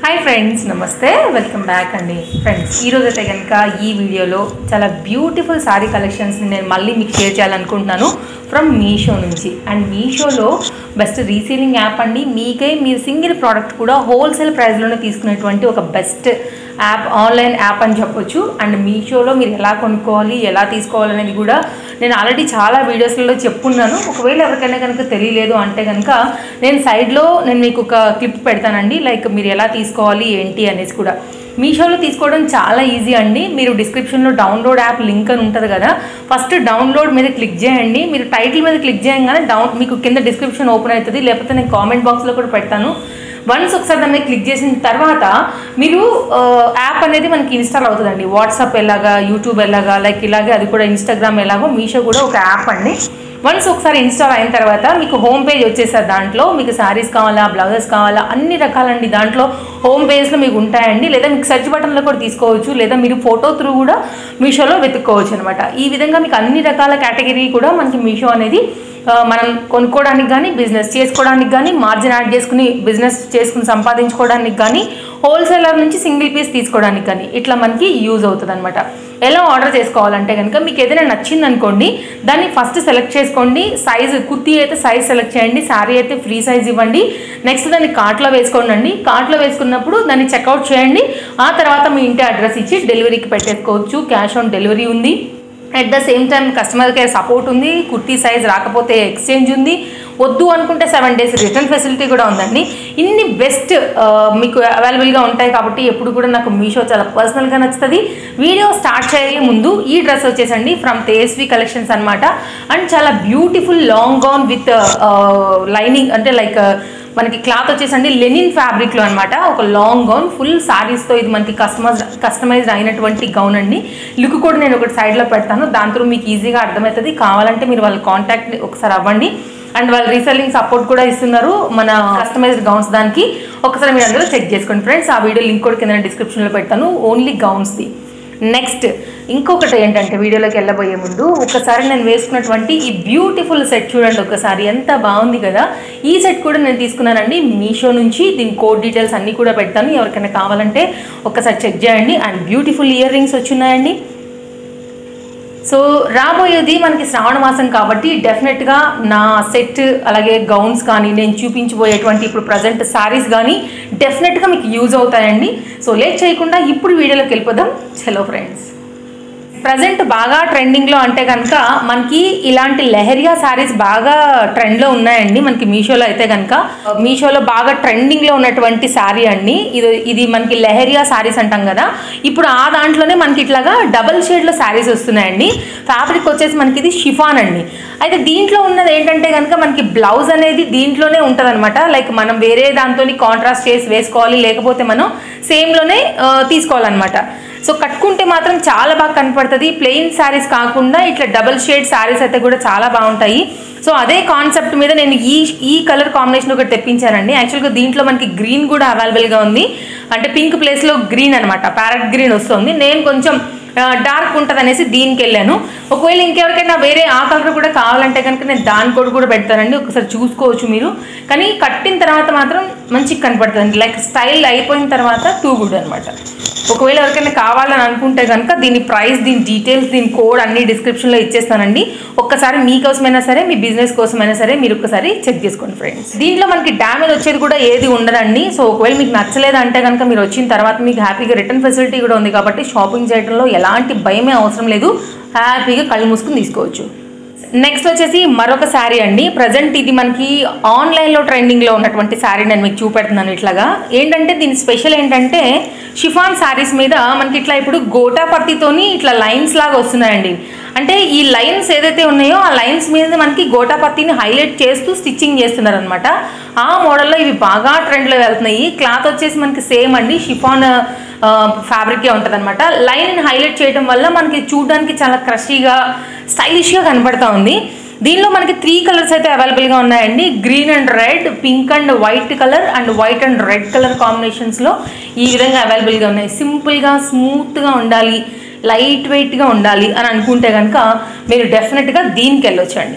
hi friends namaste welcome back అండి friends ఈరోజు అయితే కనుక ఈ వీడియోలో చాలా బ్యూటిఫుల్ శారీ కలెక్షన్స్ని నేను మళ్ళీ మీకు షేర్ చేయాలనుకుంటున్నాను ఫ్రమ్ మీషో నుంచి అండ్ మీషోలో బెస్ట్ రీసేలింగ్ యాప్ అండి మీకే మీరు సింగిల్ ప్రోడక్ట్ కూడా హోల్సేల్ ప్రైస్లోనే తీసుకునేటువంటి ఒక బెస్ట్ యాప్ ఆన్లైన్ యాప్ అని చెప్పొచ్చు అండ్ మీషోలో మీరు ఎలా కొనుక్కోవాలి ఎలా తీసుకోవాలి అనేది కూడా నేను ఆల్రెడీ చాలా వీడియోస్లలో చెప్పున్నాను ఒకవేళ ఎవరికైనా కనుక తెలియలేదు అంటే కనుక నేను సైడ్లో నేను మీకు ఒక క్లిప్ పెడతానండి లైక్ మీరు ఎలా తీసుకోవాలి ఏంటి అనేసి కూడా మీషోలో తీసుకోవడం చాలా ఈజీ అండి మీరు డిస్క్రిప్షన్లో డౌన్లోడ్ యాప్ లింక్ అని ఉంటుంది కదా ఫస్ట్ డౌన్లోడ్ మీద క్లిక్ చేయండి మీరు టైటిల్ మీద క్లిక్ చేయగానే డౌన్ మీకు కింద డిస్క్రిప్షన్ ఓపెన్ అవుతుంది లేకపోతే నేను కామెంట్ బాక్స్లో కూడా పెడతాను వన్స్ ఒకసారి దాన్ని క్లిక్ చేసిన తర్వాత మీరు ఆ, యాప్ అనేది మనకి ఇన్స్టాల్ అవుతుందండి వాట్సాప్ ఎలాగా యూట్యూబ్ ఎలాగా లైక్ ఇలాగే అది కూడా ఇన్స్టాగ్రామ్ ఎలాగో మీషో కూడా ఒక యాప్ అండి వన్స్ ఒకసారి ఇన్స్టాల్ అయిన తర్వాత మీకు హోమ్ పేజ్ వచ్చేసారు దాంట్లో మీకు శారీస్ కావాలా బ్లౌజెస్ కావాలా అన్ని రకాలండి దాంట్లో హోమ్ పేజ్లో మీకు ఉంటాయండి లేదా మీకు సెర్చ్ బటన్లో కూడా తీసుకోవచ్చు లేదా మీరు ఫోటో త్రూ కూడా మీషోలో వెతుక్కోవచ్చు అనమాట ఈ విధంగా మీకు అన్ని రకాల కేటగిరీ కూడా మనకి మీషో అనేది ఆ, మనం కొనుక్కోవడానికి కానీ బిజినెస్ చేసుకోవడానికి కానీ మార్జిన్ యాడ్ చేసుకుని బిజినెస్ చేసుకుని సంపాదించుకోవడానికి కానీ హోల్సేలర్ నుంచి సింగిల్ పీస్ తీసుకోవడానికి కానీ ఇట్లా మనకి యూజ్ అవుతుంది అనమాట ఎలా ఆర్డర్ చేసుకోవాలంటే కనుక మీకు ఏదైనా నచ్చింది అనుకోండి దాన్ని ఫస్ట్ సెలెక్ట్ చేసుకోండి సైజ్ కుర్తీ అయితే సైజ్ సెలెక్ట్ చేయండి శారీ అయితే ఫ్రీ సైజ్ ఇవ్వండి నెక్స్ట్ దాన్ని కార్ట్లో వేసుకోండి కార్ట్లో వేసుకున్నప్పుడు దాన్ని చెక్అవుట్ చేయండి ఆ తర్వాత మీ ఇంటి అడ్రస్ ఇచ్చి డెలివరీకి పెట్టేసుకోవచ్చు క్యాష్ ఆన్ డెలివరీ ఉంది at the same time customer care support ఉంది కుర్తీ సైజ్ రాకపోతే ఎక్స్చేంజ్ ఉంది వద్దు అనుకుంటే సెవెన్ డేస్ రిటర్న్ ఫెసిలిటీ కూడా ఉందండి ఇన్ని బెస్ట్ మీకు అవైలబుల్గా ఉంటాయి కాబట్టి ఎప్పుడు కూడా నాకు మీషో చాలా పర్సనల్గా నచ్చుతుంది వీడియో స్టార్ట్ చేయలే ముందు ఈ డ్రెస్ వచ్చేసండి ఫ్రమ్ తేస్వి కలెక్షన్స్ అనమాట అండ్ చాలా beautiful long gown with lining అంటే లైక్ మనకి క్లాత్ వచ్చేసండి లెనిన్ ఫ్యాబ్రిక్లో అనమాట ఒక లాంగ్ గౌన్ ఫుల్ సారీస్తో ఇది మనకి కస్టమైజ్ కస్టమైజ్డ్ అయినటువంటి గౌన్ అండి లుక్ కూడా నేను ఒకటి సైడ్లో పెడతాను దాంతో మీకు ఈజీగా అర్థమవుతుంది కావాలంటే మీరు వాళ్ళ కాంటాక్ట్ ఒకసారి అవ్వండి అండ్ వాళ్ళు రీసెల్లింగ్ సపోర్ట్ కూడా ఇస్తున్నారు మన కస్టమైజ్డ్ గౌన్స్ దానికి ఒకసారి మీరు అందులో చెక్ చేసుకోండి ఫ్రెండ్స్ ఆ వీడియో లింక్ కూడా కింద డిస్క్రిప్షన్లో పెడతాను ఓన్లీ గౌన్స్ది నెక్స్ట్ ఇంకొకటి ఏంటంటే వీడియోలోకి వెళ్ళబోయే ముందు ఒకసారి నేను వేసుకున్నటువంటి ఈ బ్యూటిఫుల్ సెట్ చూడండి ఒకసారి ఎంత బాగుంది కదా ఈ సెట్ కూడా నేను తీసుకున్నానండి మీషో నుంచి దీని కోడ్ డీటెయిల్స్ అన్నీ కూడా పెడతాను ఎవరికైనా కావాలంటే ఒకసారి చెక్ చేయండి అండ్ బ్యూటిఫుల్ ఇయర్ రింగ్స్ వచ్చున్నాయండి సో రాబోయేది మనకి శ్రావణ మాసం కాబట్టి డెఫినెట్గా నా సెట్ అలాగే గౌన్స్ కానీ నేను చూపించబోయేటువంటి ఇప్పుడు ప్రజెంట్ శారీస్ కానీ డెఫినెట్గా మీకు యూజ్ అవుతాయండి సో లేట్ చేయకుండా ఇప్పుడు వీడియోలోకి వెళ్ళిపోదాం చలో ఫ్రెండ్స్ ప్రజెంట్ బాగా ట్రెండింగ్లో అంటే కనుక మనకి ఇలాంటి లెహరియా శారీస్ బాగా ట్రెండ్లో ఉన్నాయండి మనకి మీషోలో అయితే కనుక మీషోలో బాగా ట్రెండింగ్లో ఉన్నటువంటి శారీ అండి ఇది ఇది మనకి లెహరియా శారీస్ అంటాం కదా ఇప్పుడు ఆ దాంట్లోనే మనకి ఇట్లాగా డబల్ షేడ్లో శారీస్ వస్తున్నాయండి ఫ్యాబ్రిక్ వచ్చేసి మనకి ఇది షిఫాన్ అండి అయితే దీంట్లో ఉన్నది ఏంటంటే కనుక మనకి బ్లౌజ్ అనేది దీంట్లోనే ఉంటుంది అనమాట లైక్ మనం వేరే దాంతో కాంట్రాస్ట్ చేసి వేసుకోవాలి లేకపోతే మనం సేమ్లోనే తీసుకోవాలన్నమాట సో కట్టుకుంటే మాత్రం చాలా బాగా కనపడుతుంది ప్లెయిన్ శారీస్ కాకుండా ఇట్లా డబల్ షేడ్ శారీస్ అయితే కూడా చాలా బాగుంటాయి సో అదే కాన్సెప్ట్ మీద నేను ఈ ఈ కలర్ కాంబినేషన్ ఒకటి తెప్పించానండి యాక్చువల్గా దీంట్లో మనకి గ్రీన్ కూడా అవైలబుల్గా ఉంది అంటే పింక్ ప్లేస్లో గ్రీన్ అనమాట ప్యారెట్ గ్రీన్ వస్తుంది నేను కొంచెం డార్క్ ఉంటుంది అనేసి దీనికి వెళ్ళాను ఒకవేళ ఇంకెవరికైనా వేరే ఆ కలర్ కూడా కావాలంటే కనుక నేను దాని కూడా కూడా పెడతానండి ఒకసారి చూసుకోవచ్చు మీరు కానీ కట్టిన తర్వాత మాత్రం మంచిగా కనపడుతుంది లైక్ స్టైల్ అయిపోయిన తర్వాత టూ గుడ్ అనమాట ఒకవేళ ఎవరికైనా కావాలని అనుకుంటే కనుక దీని ప్రైస్ దీని డీటెయిల్స్ దీని కోడ్ అన్ని డిస్క్రిప్షన్లో ఇచ్చేస్తానండి ఒక్కసారి మీకోసమైనా సరే మీ బిజినెస్ కోసమైనా సరే మీరు ఒకసారి చెక్ చేసుకోండి ఫ్రెండ్స్ దీంట్లో మనకి డ్యామేజ్ వచ్చేది కూడా ఏది ఉండదండి సో ఒకవేళ మీకు నచ్చలేదు అంటే కనుక మీరు వచ్చిన తర్వాత మీకు హ్యాపీగా రిటర్న్ ఫెసిలిటీ కూడా ఉంది కాబట్టి షాపింగ్ చేయడంలో ఎలాంటి భయమే అవసరం లేదు హ్యాపీగా కళ్ళు మూసుకుని తీసుకోవచ్చు నెక్స్ట్ వచ్చేసి మరొక శారీ అండి ప్రజెంట్ ఇది మనకి ఆన్లైన్లో ట్రెండింగ్లో ఉన్నటువంటి శారీ నేను మీకు చూపెడుతున్నాను ఇట్లాగా ఏంటంటే దీని స్పెషల్ ఏంటంటే షిఫాన్ శారీస్ మీద మనకి ఇట్లా ఇప్పుడు గోటాపత్తితోని ఇట్లా లైన్స్ లాగా వస్తున్నాయండి అంటే ఈ లైన్స్ ఏదైతే ఉన్నాయో ఆ లైన్స్ మీద మనకి గోటాపత్తిని హైలైట్ చేస్తూ స్టిచ్చింగ్ చేస్తున్నారు అనమాట ఆ మోడల్లో ఇవి బాగా ట్రెండ్లో వెళ్తున్నాయి క్లాత్ వచ్చేసి మనకి సేమ్ అండి షిఫాన్ ఫ్యాబ్రికే ఉంటుంది అనమాట లైన్ హైలైట్ చేయడం వల్ల మనకి చూడడానికి చాలా క్రషీగా స్టైలిష్గా కనపడతా ఉంది దీనిలో మనకి త్రీ కలర్స్ అయితే అవైలబుల్గా ఉన్నాయండి green and red pink and white colour and white and red colour కాంబినేషన్స్లో ఈ విధంగా అవైలబుల్గా ఉన్నాయి సింపుల్గా స్మూత్గా ఉండాలి లైట్ వెయిట్గా ఉండాలి అని అనుకుంటే కనుక మీరు డెఫినెట్గా దీనికి వెళ్ళొచ్చండి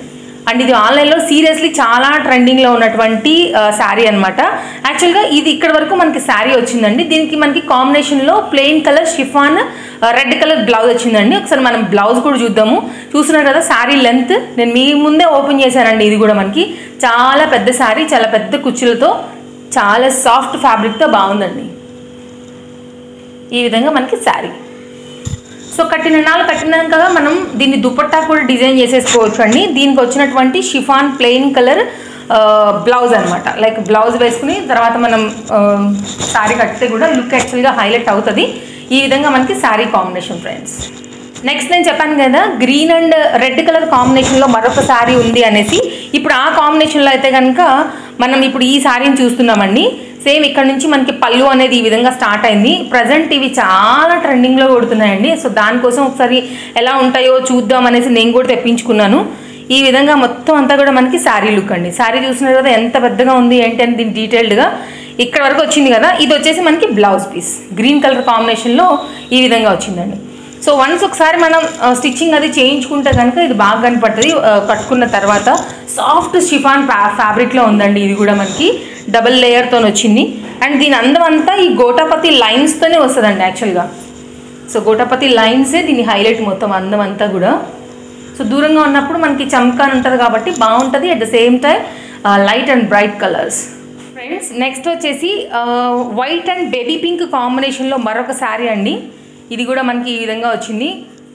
అండ్ ఇది ఆన్లైన్లో సీరియస్లీ చాలా ట్రెండింగ్లో ఉన్నటువంటి శారీ అనమాట యాక్చువల్గా ఇది ఇక్కడ వరకు మనకి శారీ వచ్చిందండి దీనికి మనకి కాంబినేషన్లో plain colour chiffon red colour blouse వచ్చిందండి ఒకసారి మనం బ్లౌజ్ కూడా చూద్దాము చూస్తున్నారు కదా శారీ లెంత్ నేను మీ ముందే ఓపెన్ చేశానండి ఇది కూడా మనకి చాలా పెద్ద శారీ చాలా పెద్ద కుచ్చులతో చాలా సాఫ్ట్ ఫ్యాబ్రిక్తో బాగుందండి ఈ విధంగా మనకి శారీ సో కట్టిన నాలు కట్టినాక మనం దీన్ని దుపట్టా కూడా డిజైన్ చేసేసుకోవచ్చు అండి దీనికి వచ్చినటువంటి షిఫాన్ ప్లెయిన్ కలర్ బ్లౌజ్ అనమాట లైక్ బ్లౌజ్ వేసుకుని తర్వాత మనం శారీ కడితే కూడా లుక్ యాక్చువల్గా హైలైట్ అవుతుంది ఈ విధంగా మనకి శారీ కాంబినేషన్ ఫ్రెండ్స్ నెక్స్ట్ నేను చెప్పాను కదా గ్రీన్ అండ్ రెడ్ కలర్ కాంబినేషన్లో మరొక శారీ ఉంది అనేసి ఇప్పుడు ఆ కాంబినేషన్లో అయితే కనుక మనం ఇప్పుడు ఈ శారీని చూస్తున్నామండి సేమ్ ఇక్కడ నుంచి మనకి పళ్ళు అనేది ఈ విధంగా స్టార్ట్ అయింది ప్రజెంట్ ఇవి చాలా ట్రెండింగ్లో కొడుతున్నాయండి సో దానికోసం ఒకసారి ఎలా ఉంటాయో చూద్దాం అనేసి నేను కూడా తెప్పించుకున్నాను ఈ విధంగా మొత్తం అంతా కూడా మనకి శారీ లుక్ అండి శారీ చూసినారు కదా ఎంత పెద్దగా ఉంది ఏంటి అని దీని డీటెయిల్డ్గా ఇక్కడ వరకు వచ్చింది కదా ఇది వచ్చేసి మనకి బ్లౌజ్ పీస్ గ్రీన్ కలర్ కాంబినేషన్లో ఈ విధంగా వచ్చిందండి సో వన్స్ ఒకసారి మనం స్టిచ్చింగ్ అది చేయించుకుంటే కనుక ఇది బాగా కనపడుతుంది ఆ, కట్టుకున్న తర్వాత సాఫ్ట్ షిఫాన్ ఫ్యాబ్రిక్లో ఉందండి ఇది కూడా మనకి డబుల్ లేయర్తో వచ్చింది అండ్ దీని అందం అంతా ఈ గోటాపతి లైన్స్తోనే వస్తుందండి యాక్చువల్గా సో గోటాపతి లైన్సే దీని హైలైట్ మొత్తం అందం అంతా కూడా సో దూరంగా ఉన్నప్పుడు మనకి చమ్కాన్ ఉంటుంది కాబట్టి బాగుంటుంది at the same time light and bright colours friends next వచ్చేసి వైట్ అండ్ బేబీ పింక్ కాంబినేషన్లో మరొక శారీ అండి ఇది కూడా మనకి ఈ విధంగా వచ్చింది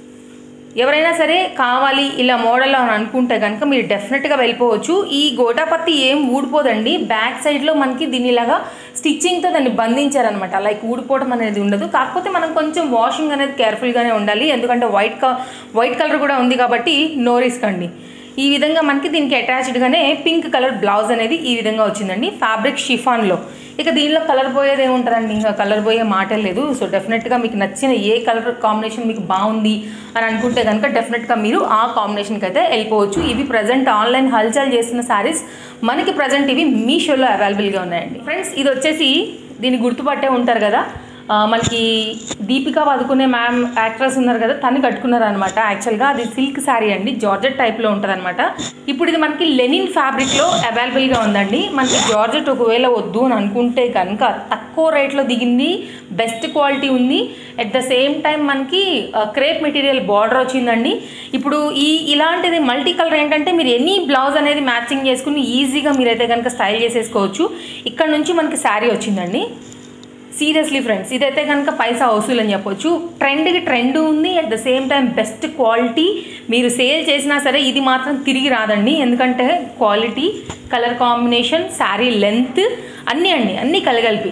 ఎవరైనా సరే కావాలి ఇలా మోడల్ అని అనుకుంటే కనుక మీరు డెఫినెట్గా వెళ్ళిపోవచ్చు ఈ గోటాపత్తి ఏం ఊడిపోదండి బ్యాక్ సైడ్లో మనకి దీనిలాగా స్టిచ్చింగ్తో దాన్ని బంధించారనమాట లైక్ ఊడిపోవడం అనేది ఉండదు కాకపోతే మనం కొంచెం వాషింగ్ అనేది కేర్ఫుల్గానే ఉండాలి ఎందుకంటే వైట్ క వైట్ కలర్ కూడా ఉంది కాబట్టి నో రిస్క్ అండి ఈ విధంగా మనకి దీనికి అటాచ్డ్గానే పింక్ కలర్ బ్లౌజ్ అనేది ఈ విధంగా వచ్చిందండి ఫ్యాబ్రిక్ షిఫాన్లో ఇక దీనిలో కలర్ పోయేది ఏముంటుందండి ఇంకా కలర్ పోయే మాటే లేదు సో డెఫినెట్గా మీకు నచ్చిన ఏ కలర్ కాంబినేషన్ మీకు బాగుంది అని అనుకుంటే కనుక డెఫినెట్గా మీరు ఆ కాంబినేషన్కి అయితే వెళ్ళిపోవచ్చు ఇవి ప్రజెంట్ ఆన్లైన్ హల్చల్ చేస్తున్న శారీస్ మనకి ప్రజెంట్ ఇవి మీషోలో అవైలబుల్గా ఉన్నాయండి ఫ్రెండ్స్ ఇది వచ్చేసి దీన్ని గుర్తుపట్టే ఉంటారు కదా ఆ, మనకి దీపిక పదుకునే మ్యామ్ యాక్ట్రెస్ ఉన్నారు కదా తను కట్టుకున్నారు అనమాట యాక్చువల్గా అది సిల్క్ శారీ అండి జార్జెట్ టైప్లో ఉంటుంది అనమాట ఇప్పుడు ఇది మనకి లెనిన్ ఫ్యాబ్రిక్లో అవైలబుల్గా ఉందండి మనకి జార్జెట్ ఒకవేళ వద్దు అని అనుకుంటే కనుక తక్కువ రేట్లో దిగింది బెస్ట్ క్వాలిటీ ఉంది అట్ ద సేమ్ టైం మనకి క్రేప్ మెటీరియల్ బార్డర్ వచ్చిందండి ఇప్పుడు ఈ ఇలాంటిది మల్టీ కలర్ ఏంటంటే మీరు ఎనీ బ్లౌజ్ అనేది మ్యాచింగ్ చేసుకుని ఈజీగా మీరైతే కనుక స్టైల్ చేసేసుకోవచ్చు ఇక్కడ నుంచి మనకి శారీ వచ్చిందండి సీరియస్లీ ఫ్రెండ్స్ ఇదైతే కనుక పైసా వసూలు అని చెప్పొచ్చు ట్రెండ్కి ట్రెండ్ ఉంది at the same time best quality మీరు సేల్ చేసినా సరే ఇది మాత్రం తిరిగి రాదండి ఎందుకంటే quality colour combination sari length అన్నీ అండి అన్నీ కలగలిపి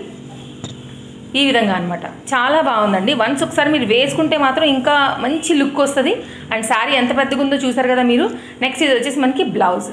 ఈ విధంగా అనమాట చాలా బాగుందండి వన్స్ ఒకసారి మీరు వేసుకుంటే మాత్రం ఇంకా మంచి లుక్ వస్తుంది అండ్ శారీ ఎంత పెద్దగా ఉందో చూసారు కదా మీరు నెక్స్ట్ ఇది వచ్చేసి మనకి బ్లౌజ్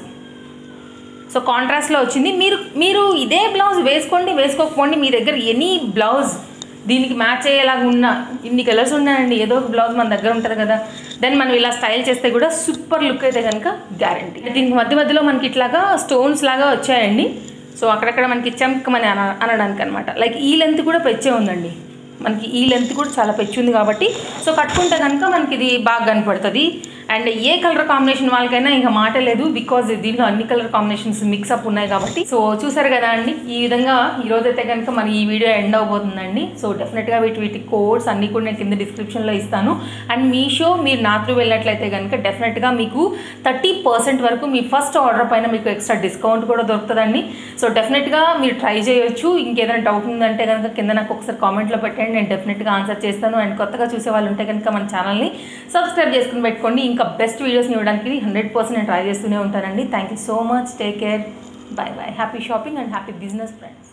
సో కాంట్రాస్ట్లో వచ్చింది మీరు మీరు ఇదే బ్లౌజ్ వేసుకోండి వేసుకోకపోండి మీ దగ్గర ఎనీ బ్లౌజ్ దీనికి మ్యాచ్ అయ్యేలాగా ఉన్న ఇన్ని కలర్స్ ఉన్నాయండి ఏదో ఒక బ్లౌజ్ మన దగ్గర ఉంటుంది కదా దెన్ మనం ఇలా స్టైల్ చేస్తే కూడా సూపర్ లుక్ అయితే కనుక గ్యారంటీ దీనికి మధ్య మధ్యలో మనకి ఇట్లాగా స్టోన్స్ లాగా వచ్చాయండి సో అక్కడక్కడ మనకి చంకమని అన అనడానికి అనమాట లైక్ ఈ లెంత్ కూడా పెచ్చే ఉందండి మనకి ఈ లెంత్ కూడా చాలా పెచ్చి ఉంది కాబట్టి సో కట్టుకుంటే కనుక మనకి ఇది బాగా కనపడుతుంది అండ్ ఏ కలర్ కాంబినేషన్ వాళ్ళకైనా ఇంకా మాట లేదు బికాజ్ దీంట్లో అన్ని కలర్ కాంబినేషన్స్ మిక్సప్ ఉన్నాయి కాబట్టి సో చూసారు కదా అండి ఈ విధంగా ఈరోజు అయితే కనుక మన ఈ వీడియో ఎండ్ అవబోతుందండి సో డెఫినెట్గా వీటి వీటి కోడ్స్ అన్ని కూడా నేను కింద డిస్క్రిప్షన్లో ఇస్తాను అండ్ మీషో మీరు నా త్రూ వెళ్ళినట్లయితే కనుక డెఫినెట్గా మీకు థర్టీ పర్సెంట్ వరకు మీ ఫస్ట్ ఆర్డర్ పైన మీకు ఎక్స్ట్రా డిస్కౌంట్ కూడా దొరుకుతుందండి సో డెఫినెట్గా మీరు ట్రై చేయొచ్చు ఇంకేదైనా డౌట్ ఉందంటే కనుక కింద నాకు ఒకసారి కామెంట్లో పెట్టండి నేను డెఫినెట్గా ఆన్సర్ చేస్తాను అండ్ కొత్తగా చూసే వాళ్ళు ఉంటే కనుక మన ఛానల్ని సబ్స్క్రైబ్ చేసుకుని పెట్టుకోండి ఇంకా బెస్ట్ వీడియోస్ని ఇవ్వడానికి హండ్రెడ్ పర్సెంట్ నేను ట్రై చేస్తూనే ఉంటానండి thank you so much take care bye bye happy shopping and happy business friends